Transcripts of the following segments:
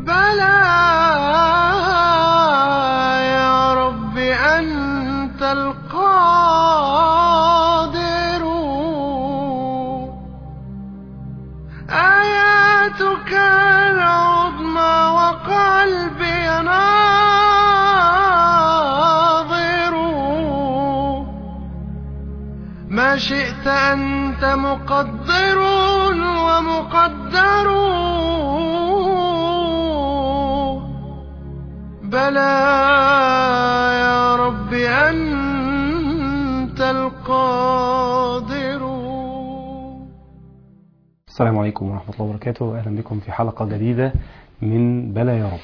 بلى يا رب أنت القادر آياتك العظمى وقلبي ناظر ما شئت أنت مقدر ومقدر بلى يا رب أنت القادر السلام عليكم ورحمة الله وبركاته أهلا بكم في حلقة جديدة من بلا يا رب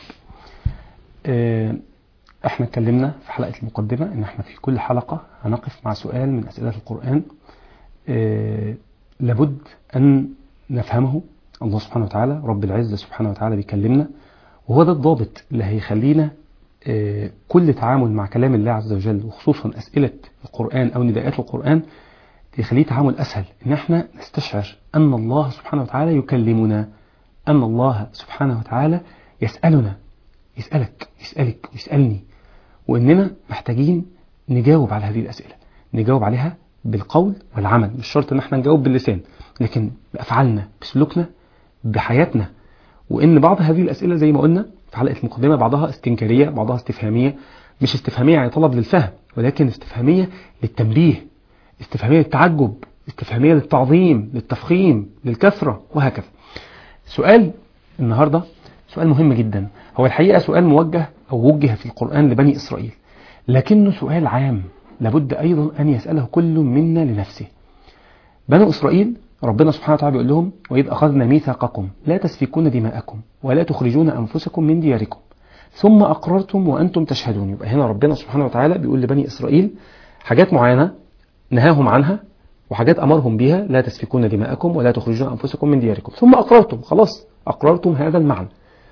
آه، احنا اتكلمنا في حلقة المقدمة ان احنا في كل حلقة هنقف مع سؤال من أسئلة القرآن آه، لابد أن نفهمه الله سبحانه وتعالى رب العزة سبحانه وتعالى بيكلمنا وهو ده الضابط اللي هيخلينا آه، كل تعامل مع كلام الله عز وجل وخصوصا أسئلة القرآن أو نداءات القرآن يخليه تعامل أسهل إن احنا نستشعر أن الله سبحانه وتعالى يكلمنا أن الله سبحانه وتعالى يسألنا يسألك يسألك ويسألني وإننا محتاجين نجاوب على هذه الأسئلة نجاوب عليها بالقول والعمل مش شرط إن احنا نجاوب باللسان لكن بأفعالنا بسلوكنا بحياتنا وإن بعض هذه الأسئلة زي ما قلنا في حلقة المقدمة بعضها استنكارية بعضها استفهامية مش استفهامية يعني طلب للفهم ولكن استفهامية للتنبيه استفهامية للتعجب استفهامية للتعظيم للتفخيم للكثرة وهكذا سؤال النهاردة سؤال مهم جدا هو الحقيقة سؤال موجه أو وجه في القرآن لبني إسرائيل لكنه سؤال عام لابد أيضا أن يسأله كل منا لنفسه بنو إسرائيل ربنا سبحانه وتعالى بيقول لهم وإذ أخذنا ميثاقكم لا تسفكون دماءكم ولا تخرجون أنفسكم من دياركم ثم أقررتم وأنتم تشهدون يبقى هنا ربنا سبحانه وتعالى بيقول لبني إسرائيل حاجات معينة نهاهم عنها وحاجات أمرهم بها لا تسفكون دماءكم ولا تخرجون أنفسكم من دياركم ثم أقررتم خلاص أقررتم هذا المعنى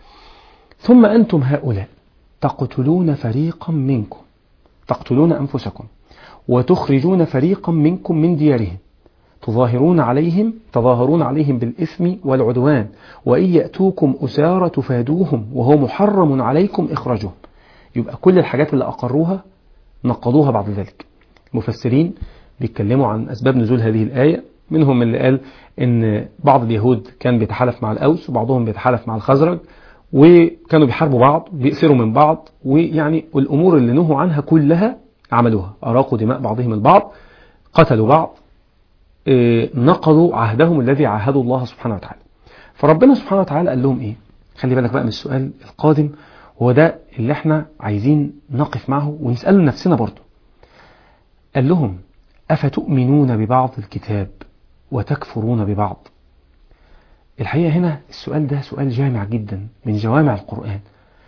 ثم أنتم هؤلاء تقتلون فريقا منكم تقتلون أنفسكم وتخرجون فريقا منكم من ديارهم تظاهرون عليهم تظاهرون عليهم بالإثم والعدوان وإن يأتوكم أسارى تفادوهم وهو محرم عليكم إخراجهم يبقى كل الحاجات اللي أقروها نقضوها بعد ذلك المفسرين بيتكلموا عن أسباب نزول هذه الآية منهم اللي قال إن بعض اليهود كان بيتحالف مع الأوس وبعضهم بيتحالف مع الخزرج وكانوا بيحاربوا بعض بيأسروا من بعض ويعني الأمور اللي نهوا عنها كلها عملوها أراقوا دماء بعضهم البعض قتلوا بعض إيه، نقضوا عهدهم الذي عاهدوا الله سبحانه وتعالى فربنا سبحانه وتعالى قال لهم ايه خلي بالك بقى من السؤال القادم هو ده اللي احنا عايزين نقف معه ونسأله لنفسنا برضه قال لهم أفتؤمنون ببعض الكتاب وتكفرون ببعض الحقيقة هنا السؤال ده سؤال جامع جدا من جوامع القرآن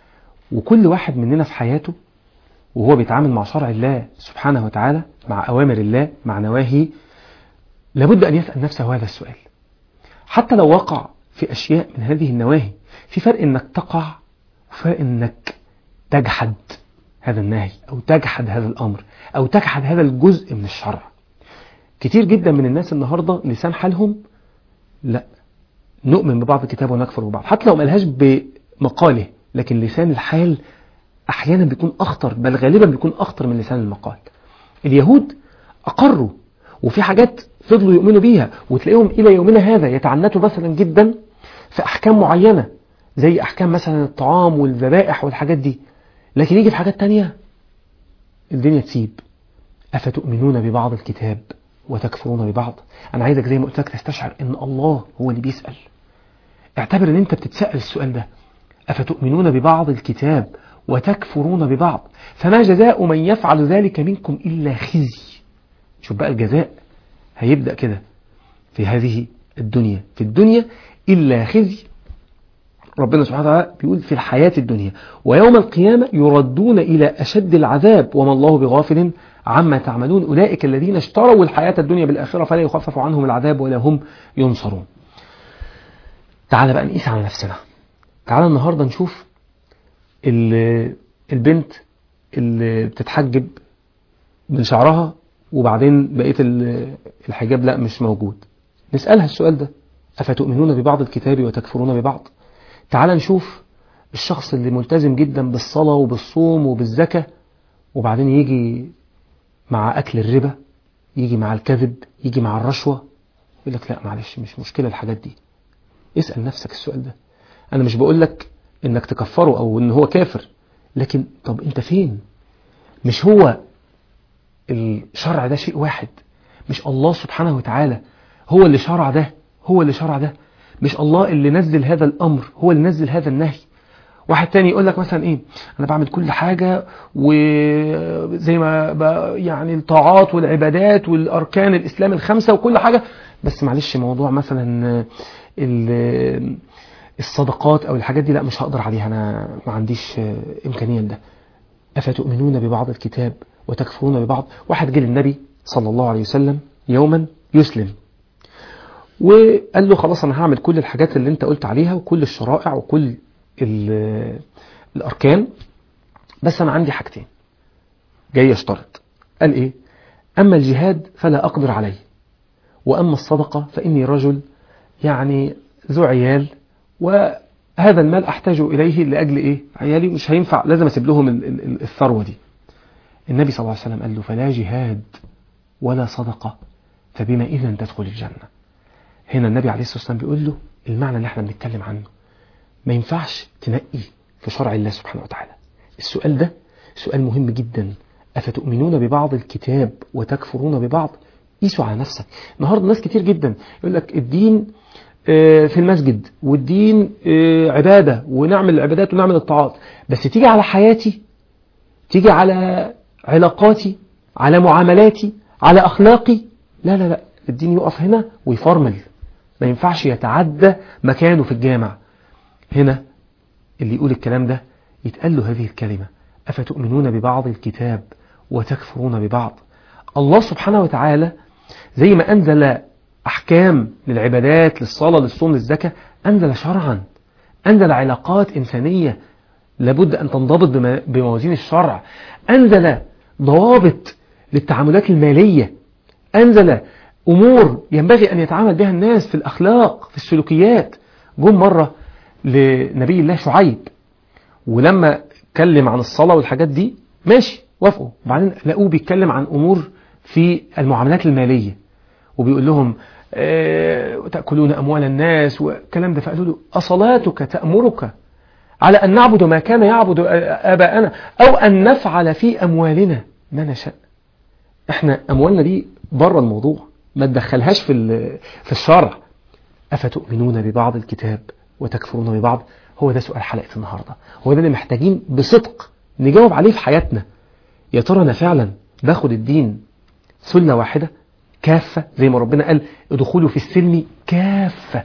وكل واحد مننا في حياته وهو بيتعامل مع شرع الله سبحانه وتعالى مع أوامر الله مع نواهي لابد أن يسأل نفسه هذا السؤال حتى لو وقع في أشياء من هذه النواهي في فرق أنك تقع وفرق أنك تجحد هذا النهي أو تجحد هذا الأمر أو تجحد هذا الجزء من الشرع كتير جدا من الناس النهاردة لسان حالهم لا نؤمن ببعض الكتاب ونكفر ببعض حتى لو ما قالهاش بمقاله لكن لسان الحال أحيانا بيكون أخطر بل غالبا بيكون أخطر من لسان المقال اليهود أقروا وفي حاجات فضلوا يؤمنوا بيها وتلاقيهم إلى يومنا هذا يتعنتوا مثلا جدا في أحكام معينة زي أحكام مثلا الطعام والذبائح والحاجات دي لكن يجي في حاجات تانية الدنيا تسيب أفتؤمنون ببعض الكتاب وتكفرون ببعض أنا عايزك زي ما قلت لك تستشعر إن الله هو اللي بيسأل اعتبر إن أنت بتتسأل السؤال ده أفتؤمنون ببعض الكتاب وتكفرون ببعض فما جزاء من يفعل ذلك منكم إلا خزي شوف بقى الجزاء هيبدأ كده في هذه الدنيا في الدنيا إلا خزي ربنا سبحانه وتعالى بيقول في الحياة الدنيا ويوم القيامة يردون إلى أشد العذاب وما الله بغافل عما تعملون أولئك الذين اشتروا الحياة الدنيا بالآخرة فلا يخفف عنهم العذاب ولا هم ينصرون تعال بقى نقيس على نفسنا تعال النهاردة نشوف ال- البنت اللي بتتحجب من شعرها وبعدين بقية ال- الحجاب لا مش موجود نسألها السؤال ده أفتؤمنون ببعض الكتاب وتكفرون ببعض تعال نشوف الشخص اللي ملتزم جدا بالصلاة وبالصوم وبالزكاة وبعدين يجي مع أكل الربا يجي مع الكذب يجي مع الرشوة يقول لك لا معلش مش مشكلة الحاجات دي اسأل نفسك السؤال ده أنا مش بقول لك إنك تكفره أو إن هو كافر لكن طب أنت فين مش هو الشرع ده شيء واحد مش الله سبحانه وتعالى هو اللي شرع ده هو اللي شرع ده مش الله اللي نزل هذا الأمر هو اللي نزل هذا النهي واحد تاني يقول لك مثلا ايه انا بعمل كل حاجة وزي ما ب- يعني الطاعات والعبادات والاركان الاسلام الخمسة وكل حاجة بس معلش موضوع مثلا ال- الصدقات او الحاجات دي لا مش هقدر عليها انا ما عنديش امكانية ده افتؤمنون ببعض الكتاب وتكفرون ببعض واحد جه للنبي صلى الله عليه وسلم يوما يسلم وقال له خلاص انا هعمل كل الحاجات اللي انت قلت عليها وكل الشرائع وكل ال- الاركان بس انا عندي حاجتين جاي يشترط قال ايه اما الجهاد فلا اقدر عليه واما الصدقه فاني رجل يعني ذو عيال وهذا المال احتاج اليه لاجل ايه عيالي مش هينفع لازم اسيب لهم ال- ال- الثروه دي النبي صلى الله عليه وسلم قال له فلا جهاد ولا صدقه فبما اذا تدخل الجنه هنا النبي عليه الصلاه والسلام بيقول له المعنى اللي احنا بنتكلم عنه ما ينفعش تنقي في شرع الله سبحانه وتعالى السؤال ده سؤال مهم جدا أفتؤمنون ببعض الكتاب وتكفرون ببعض قيسوا على نفسك النهارده ناس كتير جدا يقول لك الدين آه، في المسجد والدين آه، عبادة ونعمل العبادات ونعمل الطاعات بس تيجي على حياتي تيجي على علاقاتي على معاملاتي على أخلاقي لا لا لا الدين يقف هنا ويفرمل ما ينفعش يتعدى مكانه في الجامع هنا اللي يقول الكلام ده يتقال له هذه الكلمة أفتؤمنون ببعض الكتاب وتكفرون ببعض الله سبحانه وتعالى زي ما أنزل أحكام للعبادات للصلاة للصوم للزكاة أنزل شرعا أنزل علاقات إنسانية لابد أن تنضبط بما- بموازين الشرع أنزل ضوابط للتعاملات المالية أنزل أمور ينبغي أن يتعامل بها الناس في الأخلاق في السلوكيات جم مرة لنبي الله شعيب ولما اتكلم عن الصلاة والحاجات دي ماشي وافقوا وبعدين لقوه بيتكلم عن أمور في المعاملات المالية وبيقول لهم آه، تأكلون أموال الناس والكلام ده فقالوا له أصلاتك تأمرك على أن نعبد ما كان يعبد آباءنا أو أن نفعل في أموالنا ما نشاء احنا أموالنا دي بره الموضوع ما تدخلهاش في ال- في الشرع أفتؤمنون ببعض الكتاب وتكفرون ببعض هو ده سؤال حلقة النهاردة هو ده اللي محتاجين بصدق نجاوب عليه في حياتنا يا ترى أنا فعلا باخد الدين سلة واحدة كافة زي ما ربنا قال ادخلوا في السلم كافة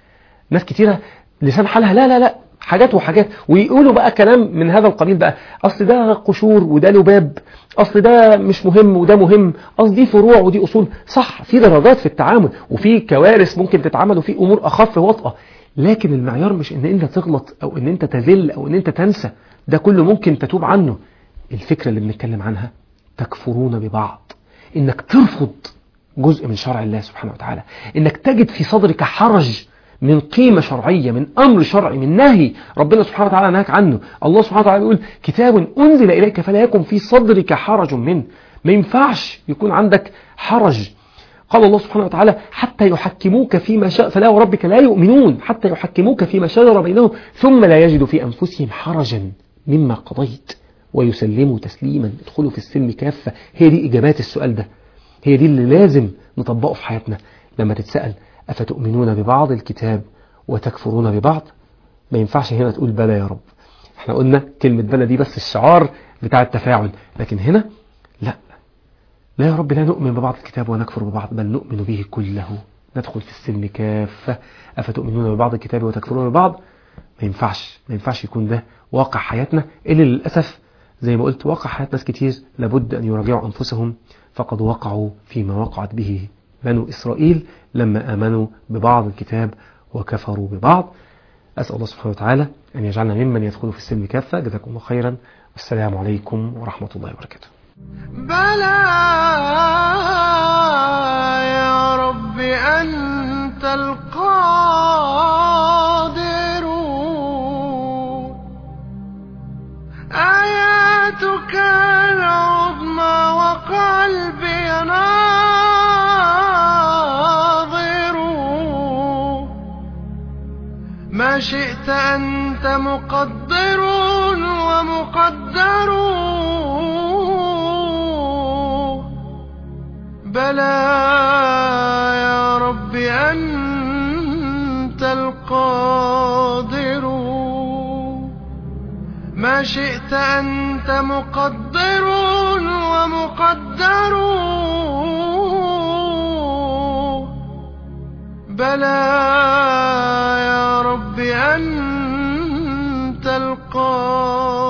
ناس كتيرة لسان حالها لا لا لا حاجات وحاجات ويقولوا بقى كلام من هذا القبيل بقى اصل ده قشور وده لباب اصل ده مش مهم وده مهم اصل دي فروع ودي اصول صح في درجات في التعامل وفي كوارث ممكن تتعمل وفي امور اخف وطأة لكن المعيار مش ان انت تغلط او ان انت تذل او ان انت تنسى ده كله ممكن تتوب عنه الفكرة اللي بنتكلم عنها تكفرون ببعض انك ترفض جزء من شرع الله سبحانه وتعالى انك تجد في صدرك حرج من قيمة شرعية من أمر شرعي من نهي ربنا سبحانه وتعالى نهاك عنه الله سبحانه وتعالى يقول كتاب أنزل إليك فلا يكن في صدرك حرج منه ما ينفعش يكون عندك حرج قال الله سبحانه وتعالى حتى يحكموك فيما شاء فلا وربك لا يؤمنون حتى يحكموك فيما شجر بينهم ثم لا يجدوا في أنفسهم حرجا مما قضيت ويسلموا تسليما ادخلوا في السلم كافة هي دي إجابات السؤال ده هي دي اللي لازم نطبقه في حياتنا لما تتسأل أفتؤمنون ببعض الكتاب وتكفرون ببعض ما ينفعش هنا تقول بلى يا رب احنا قلنا كلمة بلى دي بس الشعار بتاع التفاعل لكن هنا لا لا يا رب لا نؤمن ببعض الكتاب ونكفر ببعض بل نؤمن به كله ندخل في السلم كافة أفتؤمنون ببعض الكتاب وتكفرون ببعض ما ينفعش ما ينفعش يكون ده واقع حياتنا اللي للأسف زي ما قلت واقع حياة ناس كتير لابد أن يراجعوا أنفسهم فقد وقعوا فيما وقعت به بنو إسرائيل لما آمنوا ببعض الكتاب وكفروا ببعض أسأل الله سبحانه وتعالى أن يجعلنا ممن يدخل في السلم كافة جزاكم الله خيرا والسلام عليكم ورحمة الله وبركاته بلى يا رب أنت القادر ذاتك العظمى وقلبي ناظر ما شئت أنت مقدر ومقدر بلى يا رب أنت القادر ما شئت أنت مقدر ومقدر بلى يا رب أنت القادر